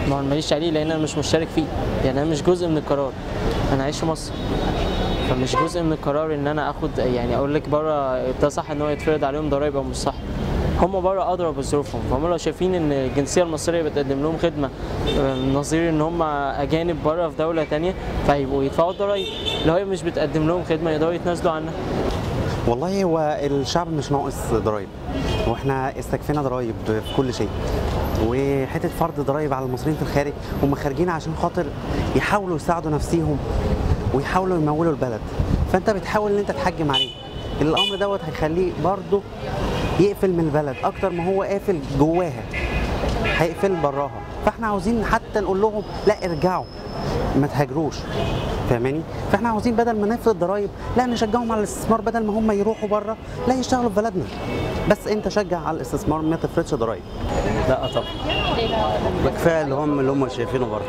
ما هو ماليش عليه لان انا مش مشترك فيه يعني انا مش جزء من القرار انا عايش في مصر فمش جزء من القرار ان انا اخد يعني اقول لك بره ده صح ان هو يتفرض عليهم ضرايب او مش صح هم بره ادرى بظروفهم فهم لو شايفين ان الجنسيه المصريه بتقدم لهم خدمه آه، نظير ان هم اجانب بره في دوله تانية فهيبقوا يدفعوا ضرايب لو هي مش بتقدم لهم خدمه يقدروا يتنازلوا عنها والله هو الشعب مش ناقص ضرايب واحنا استكفينا ضرايب في كل شيء وحته فرض ضرايب على المصريين في الخارج هم خارجين عشان خاطر يحاولوا يساعدوا نفسيهم ويحاولوا يمولوا البلد فانت بتحاول ان انت تحجم عليه الامر دوت هيخليه برضه يقفل من البلد اكتر ما هو قافل جواها هيقفل براها فاحنا عاوزين حتى نقول لهم لا ارجعوا ما تهاجروش فاهماني فاحنا عاوزين بدل ما نفرض ضرايب لا نشجعهم على الاستثمار بدل ما هم يروحوا بره لا يشتغلوا في بلدنا بس انت شجع على الاستثمار ما تفرضش ضرايب لا طبعا ده كفايه اللي هم اللي هم شايفينه بره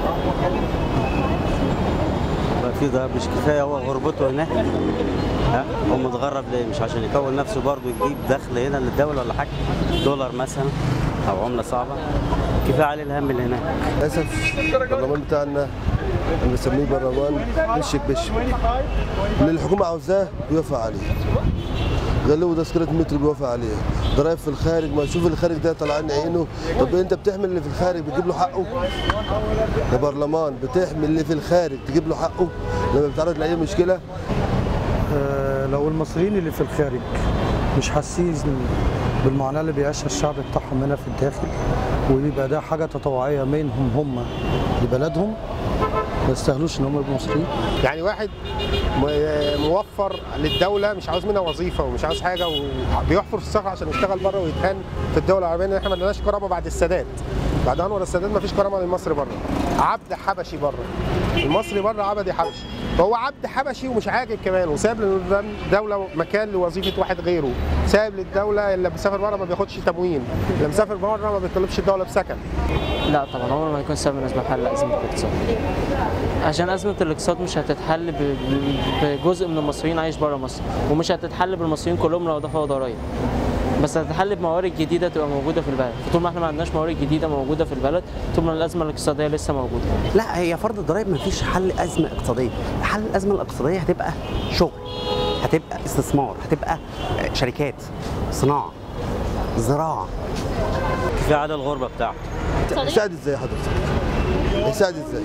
بقى في ده مش كفايه هو غربته هناك ها هو متغرب ليه مش عشان يكون نفسه برضه يجيب دخل هنا للدوله ولا حاجه دولار مثلا او عمله صعبه كفايه عليه الهم اللي هناك للاسف البرلمان بتاعنا اللي بنسميه برلمان بشك بشك اللي الحكومه عاوزاه بيوافق عليه غلوا تذكرة متر بيوافق عليها ضرايب في الخارج ما شوف الخارج ده طالعين عينه طب انت بتحمل اللي في الخارج بتجيب له حقه يا برلمان بتحمل اللي في الخارج تجيب له حقه لما بتعرض لاي مشكله آه، لو المصريين اللي في الخارج مش حاسين بالمعاناه اللي بيعيشها الشعب بتاعهم هنا في الداخل ويبقى ده حاجه تطوعيه منهم هم لبلدهم ما يستاهلوش ان هم يبقوا مصريين يعني واحد م- موفر للدوله مش عاوز منها وظيفه ومش عاوز حاجه وبيحفر في الصخر عشان يشتغل بره ويتهان في الدوله العربيه لان احنا ما لناش كرامه بعد السادات بعد انور السادات ما فيش كرامه للمصري بره عبد حبشي بره المصري بره عبدي حبشي فهو عبد حبشي ومش عاجب كمان وساب للدوله مكان لوظيفه واحد غيره ساب للدوله اللي مسافر بره ما بياخدش تموين اللي مسافر بره ما بيطلبش الدوله بسكن لا طبعا عمره ما يكون سبب من اسباب حل ازمه الاقتصاد عشان ازمه الاقتصاد مش هتتحل ب- ب- بجزء من المصريين عايش بره مصر ومش هتتحل بالمصريين كلهم لو دفعوا ضرائب بس هتتحل بموارد جديده تبقى موجوده في البلد طول ما احنا ما عندناش موارد جديده موجوده في البلد طول ما الازمه الاقتصاديه لسه موجوده لا هي فرض الضرايب ما فيش حل ازمه اقتصاديه حل الازمه الاقتصاديه هتبقى شغل هتبقى استثمار هتبقى شركات صناعه زراعه كفايه على الغربه بتاعته يساعد ازاي حضرتك؟ يساعد ازاي؟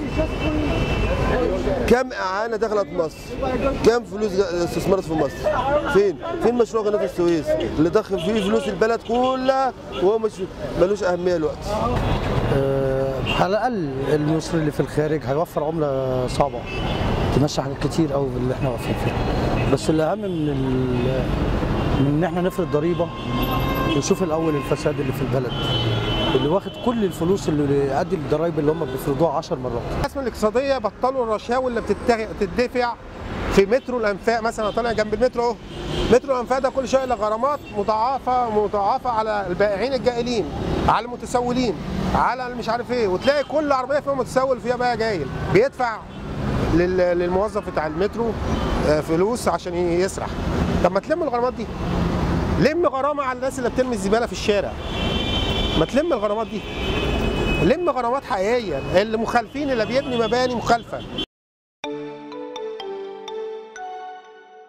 كم اعانه دخلت مصر؟ كم فلوس استثمرت في مصر؟ فين؟ فين مشروع قناه السويس اللي ضخم فيه فلوس البلد كلها وهو مش ملوش اهميه دلوقتي؟ آه، على الاقل المصري اللي في الخارج هيوفر عمله صعبه تمشي حاجات كتير قوي اللي احنا واقفين فيها بس الاهم من ال- من ان احنا نفرض ضريبه نشوف الاول الفساد اللي في البلد اللي واخد كل الفلوس اللي قد الضرايب اللي هم بيفرضوها 10 مرات الازمه الاقتصاديه بطلوا الرشاوي اللي بتتاخ- بتدفع في مترو الانفاق مثلا طالع جنب المترو اهو مترو الانفاق ده كل شويه غرامات مضاعفه مضاعفه على البائعين الجائلين على المتسولين على مش عارف ايه وتلاقي كل عربيه فيها متسول فيها بقى جايل بيدفع لل- للموظف بتاع المترو آه، فلوس عشان يسرح طب ما تلم الغرامات دي لم غرامه على الناس اللي بترمي الزباله في الشارع ما تلم الغرامات دي لم غرامات حقيقيه المخالفين اللي بيبني مباني مخالفه